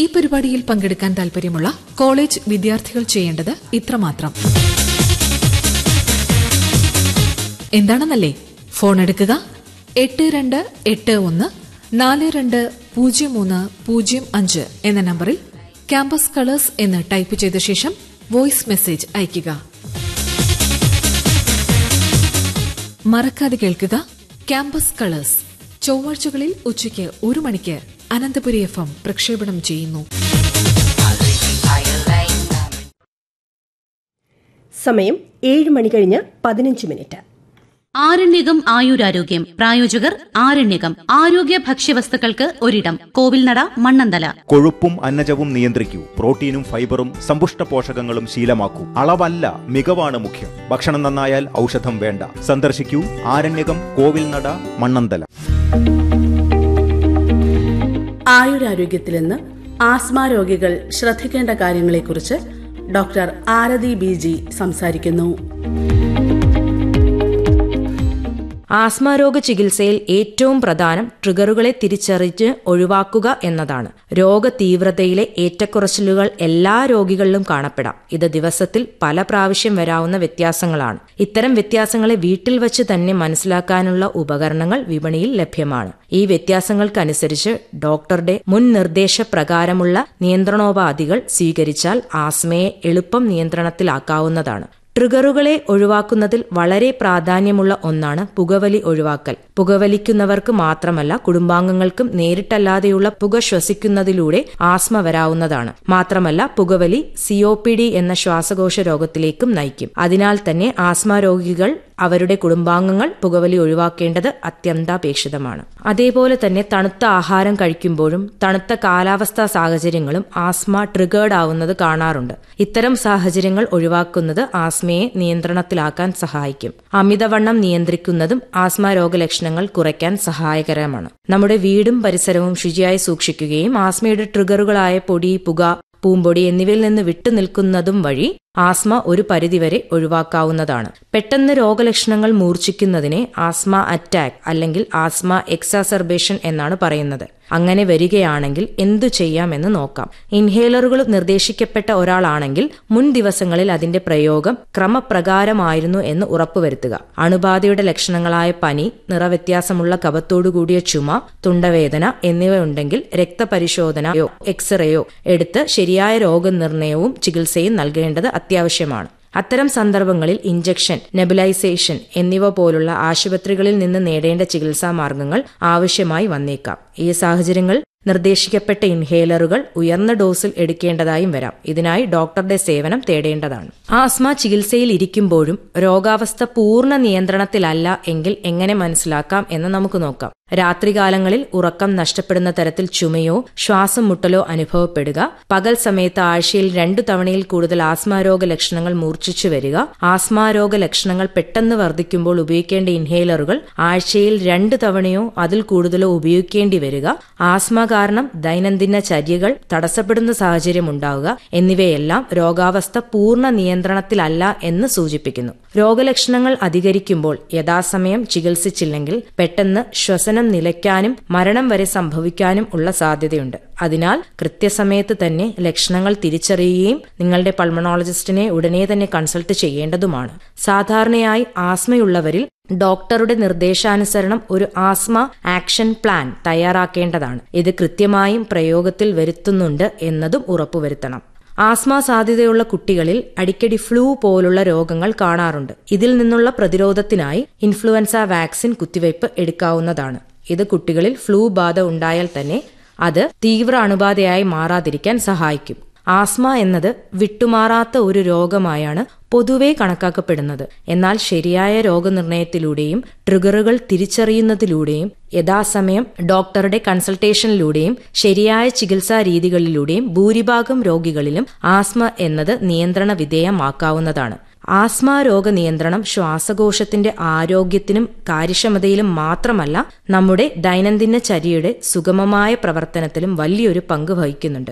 പരിപാടിയിൽ പങ്കെടുക്കാൻ താൽപര്യമുള്ള കോളേജ് വിദ്യാർത്ഥികൾ ചെയ്യേണ്ടത് ഇത്രമാത്രം എന്താണെന്നല്ലേ ഫോൺ എടുക്കുക എട്ട് രണ്ട് എട്ട് ഒന്ന് നാല് രണ്ട് പൂജ്യം മൂന്ന് പൂജ്യം അഞ്ച് എന്ന നമ്പറിൽ ക്യാമ്പസ് കളേഴ്സ് എന്ന് ടൈപ്പ് ചെയ്ത ശേഷം വോയിസ് മെസ്സേജ് അയയ്ക്കുക മറക്കാതെ കേൾക്കുക ക്യാമ്പസ് കളേഴ്സ് ചൊവ്വാഴ്ചകളിൽ ഉച്ചയ്ക്ക് ഒരു മണിക്ക് അനന്തപുരി എഫ് എം പ്രക്ഷേപണം ചെയ്യുന്നു സമയം ഏഴ് മണി കഴിഞ്ഞ് പതിനഞ്ച് മിനിറ്റ് ആരണ്യകം ആയുരാരോഗ്യം പ്രായോജകർ ആരണ്യകം ആരോഗ്യ ഭക്ഷ്യവസ്തുക്കൾക്ക് ഒരിടം കോവിൽനട മണ്ണന്തല കൊഴുപ്പും അന്നജവും നിയന്ത്രിക്കൂ പ്രോട്ടീനും ഫൈബറും സമ്പുഷ്ട പോഷകങ്ങളും ശീലമാക്കൂ അളവല്ല മികവാണ് മുഖ്യം ഭക്ഷണം നന്നായാൽ ഔഷധം വേണ്ട സന്ദർശിക്കൂ ആരണ്യകം കോവിൽനട മണ്ണന്തല ആയുരാരോഗ്യത്തിൽ നിന്ന് ആസ്മ രോഗികൾ ശ്രദ്ധിക്കേണ്ട കാര്യങ്ങളെക്കുറിച്ച് ഡോക്ടർ ആരതി ബി ജി സംസാരിക്കുന്നു ആസ്മാരോഗ ചികിത്സയിൽ ഏറ്റവും പ്രധാനം ട്രിഗറുകളെ തിരിച്ചറിഞ്ഞ് ഒഴിവാക്കുക എന്നതാണ് രോഗതീവ്രതയിലെ ഏറ്റക്കുറച്ചിലുകൾ എല്ലാ രോഗികളിലും കാണപ്പെടാം ഇത് ദിവസത്തിൽ പല പ്രാവശ്യം വരാവുന്ന വ്യത്യാസങ്ങളാണ് ഇത്തരം വ്യത്യാസങ്ങളെ വീട്ടിൽ വച്ച് തന്നെ മനസ്സിലാക്കാനുള്ള ഉപകരണങ്ങൾ വിപണിയിൽ ലഭ്യമാണ് ഈ വ്യത്യാസങ്ങൾക്കനുസരിച്ച് ഡോക്ടറുടെ മുൻ നിർദ്ദേശപ്രകാരമുള്ള നിയന്ത്രണോപാധികൾ സ്വീകരിച്ചാൽ ആസ്മയെ എളുപ്പം നിയന്ത്രണത്തിലാക്കാവുന്നതാണ് ട്രിഗറുകളെ ഒഴിവാക്കുന്നതിൽ വളരെ പ്രാധാന്യമുള്ള ഒന്നാണ് പുകവലി ഒഴിവാക്കൽ പുകവലിക്കുന്നവർക്ക് മാത്രമല്ല കുടുംബാംഗങ്ങൾക്കും നേരിട്ടല്ലാതെയുള്ള പുക ശ്വസിക്കുന്നതിലൂടെ ആസ്മ വരാവുന്നതാണ് മാത്രമല്ല പുകവലി സിഒപിഡി എന്ന ശ്വാസകോശ രോഗത്തിലേക്കും നയിക്കും അതിനാൽ തന്നെ ആസ്മ രോഗികൾ അവരുടെ കുടുംബാംഗങ്ങൾ പുകവലി ഒഴിവാക്കേണ്ടത് അത്യന്താപേക്ഷിതമാണ് അതേപോലെ തന്നെ തണുത്ത ആഹാരം കഴിക്കുമ്പോഴും തണുത്ത കാലാവസ്ഥാ സാഹചര്യങ്ങളും ആസ്മ ട്രിഗേർഡ് ആവുന്നത് കാണാറുണ്ട് ഇത്തരം സാഹചര്യങ്ങൾ ഒഴിവാക്കുന്നത് ആസ്മയെ നിയന്ത്രണത്തിലാക്കാൻ സഹായിക്കും അമിതവണ്ണം നിയന്ത്രിക്കുന്നതും ആസ്മ രോഗലക്ഷണങ്ങൾ കുറയ്ക്കാൻ സഹായകരമാണ് നമ്മുടെ വീടും പരിസരവും ശുചിയായി സൂക്ഷിക്കുകയും ആസ്മയുടെ ട്രിഗറുകളായ പൊടി പുക പൂമ്പൊടി എന്നിവയിൽ നിന്ന് വിട്ടുനിൽക്കുന്നതും വഴി ആസ്മ ഒരു പരിധിവരെ ഒഴിവാക്കാവുന്നതാണ് പെട്ടെന്ന് രോഗലക്ഷണങ്ങൾ മൂർച്ഛിക്കുന്നതിനെ ആസ്മ അറ്റാക്ക് അല്ലെങ്കിൽ ആസ്മ എക്സാസർബേഷൻ എന്നാണ് പറയുന്നത് അങ്ങനെ വരികയാണെങ്കിൽ എന്തു ചെയ്യാമെന്ന് നോക്കാം ഇൻഹേലറുകൾ നിർദ്ദേശിക്കപ്പെട്ട ഒരാളാണെങ്കിൽ മുൻ ദിവസങ്ങളിൽ അതിന്റെ പ്രയോഗം ക്രമപ്രകാരമായിരുന്നു എന്ന് ഉറപ്പുവരുത്തുക അണുബാധയുടെ ലക്ഷണങ്ങളായ പനി നിറവ്യത്യാസമുള്ള കപത്തോടുകൂടിയ ചുമ തുണ്ടവേദന എന്നിവ ഉണ്ടെങ്കിൽ രക്തപരിശോധനയോ എക്സ്റേയോ എടുത്ത് ശരിയായ രോഗനിർണയവും ചികിത്സയും നൽകേണ്ടത് അത്യാവശ്യമാണ് അത്തരം സന്ദർഭങ്ങളിൽ ഇഞ്ചക്ഷൻ നെബുലൈസേഷൻ എന്നിവ പോലുള്ള ആശുപത്രികളിൽ നിന്ന് നേടേണ്ട ചികിത്സാ മാർഗങ്ങൾ ആവശ്യമായി വന്നേക്കാം ഈ സാഹചര്യങ്ങൾ നിർദ്ദേശിക്കപ്പെട്ട ഇൻഹേലറുകൾ ഉയർന്ന ഡോസിൽ എടുക്കേണ്ടതായും വരാം ഇതിനായി ഡോക്ടറുടെ സേവനം തേടേണ്ടതാണ് ആസ്മ ചികിത്സയിൽ ഇരിക്കുമ്പോഴും രോഗാവസ്ഥ പൂർണ്ണ നിയന്ത്രണത്തിലല്ല എങ്കിൽ എങ്ങനെ മനസ്സിലാക്കാം എന്ന് നമുക്ക് നോക്കാം രാത്രികാലങ്ങളിൽ ഉറക്കം നഷ്ടപ്പെടുന്ന തരത്തിൽ ചുമയോ ശ്വാസം മുട്ടലോ അനുഭവപ്പെടുക പകൽ സമയത്ത് ആഴ്ചയിൽ രണ്ടു തവണയിൽ കൂടുതൽ ആസ്മാരോഗ ലക്ഷണങ്ങൾ മൂർച്ഛിച്ചു വരിക ആസ്മാരോഗ ലക്ഷണങ്ങൾ പെട്ടെന്ന് വർദ്ധിക്കുമ്പോൾ ഉപയോഗിക്കേണ്ട ഇൻഹേലറുകൾ ആഴ്ചയിൽ രണ്ട് തവണയോ അതിൽ കൂടുതലോ ഉപയോഗിക്കേണ്ടി വരിക ആസ്മ കാരണം ദൈനംദിന ചര്യകൾ തടസ്സപ്പെടുന്ന സാഹചര്യം ഉണ്ടാവുക എന്നിവയെല്ലാം രോഗാവസ്ഥ പൂർണ്ണ നിയന്ത്രണത്തിലല്ല എന്ന് സൂചിപ്പിക്കുന്നു രോഗലക്ഷണങ്ങൾ അധികരിക്കുമ്പോൾ യഥാസമയം ചികിത്സിച്ചില്ലെങ്കിൽ പെട്ടെന്ന് ശ്വസനം നിലയ്ക്കാനും മരണം വരെ സംഭവിക്കാനും ഉള്ള സാധ്യതയുണ്ട് അതിനാൽ കൃത്യസമയത്ത് തന്നെ ലക്ഷണങ്ങൾ തിരിച്ചറിയുകയും നിങ്ങളുടെ പൾമണോളജിസ്റ്റിനെ ഉടനെ തന്നെ കൺസൾട്ട് ചെയ്യേണ്ടതുമാണ് സാധാരണയായി ആസ്മയുള്ളവരിൽ ഡോക്ടറുടെ നിർദ്ദേശാനുസരണം ഒരു ആസ്മ ആക്ഷൻ പ്ലാൻ തയ്യാറാക്കേണ്ടതാണ് ഇത് കൃത്യമായും പ്രയോഗത്തിൽ വരുത്തുന്നുണ്ട് എന്നതും ഉറപ്പുവരുത്തണം ആസ്മ സാധ്യതയുള്ള കുട്ടികളിൽ അടിക്കടി ഫ്ലൂ പോലുള്ള രോഗങ്ങൾ കാണാറുണ്ട് ഇതിൽ നിന്നുള്ള പ്രതിരോധത്തിനായി ഇൻഫ്ലുവൻസ വാക്സിൻ കുത്തിവയ്പ് എടുക്കാവുന്നതാണ് ഇത് കുട്ടികളിൽ ഫ്ലൂ ബാധ ഉണ്ടായാൽ തന്നെ അത് തീവ്ര അണുബാധയായി മാറാതിരിക്കാൻ സഹായിക്കും ആസ്മ എന്നത് വിട്ടുമാറാത്ത ഒരു രോഗമായാണ് പൊതുവെ കണക്കാക്കപ്പെടുന്നത് എന്നാൽ ശരിയായ രോഗനിർണയത്തിലൂടെയും ട്രിഗറുകൾ തിരിച്ചറിയുന്നതിലൂടെയും യഥാസമയം ഡോക്ടറുടെ കൺസൾട്ടേഷനിലൂടെയും ശരിയായ ചികിത്സാ രീതികളിലൂടെയും ഭൂരിഭാഗം രോഗികളിലും ആസ്മ എന്നത് നിയന്ത്രണ വിധേയമാക്കാവുന്നതാണ് ആസ്മ രോഗ നിയന്ത്രണം ശ്വാസകോശത്തിന്റെ ആരോഗ്യത്തിനും കാര്യക്ഷമതയിലും മാത്രമല്ല നമ്മുടെ ദൈനംദിന ചര്യയുടെ സുഗമമായ പ്രവർത്തനത്തിലും വലിയൊരു പങ്ക് വഹിക്കുന്നുണ്ട്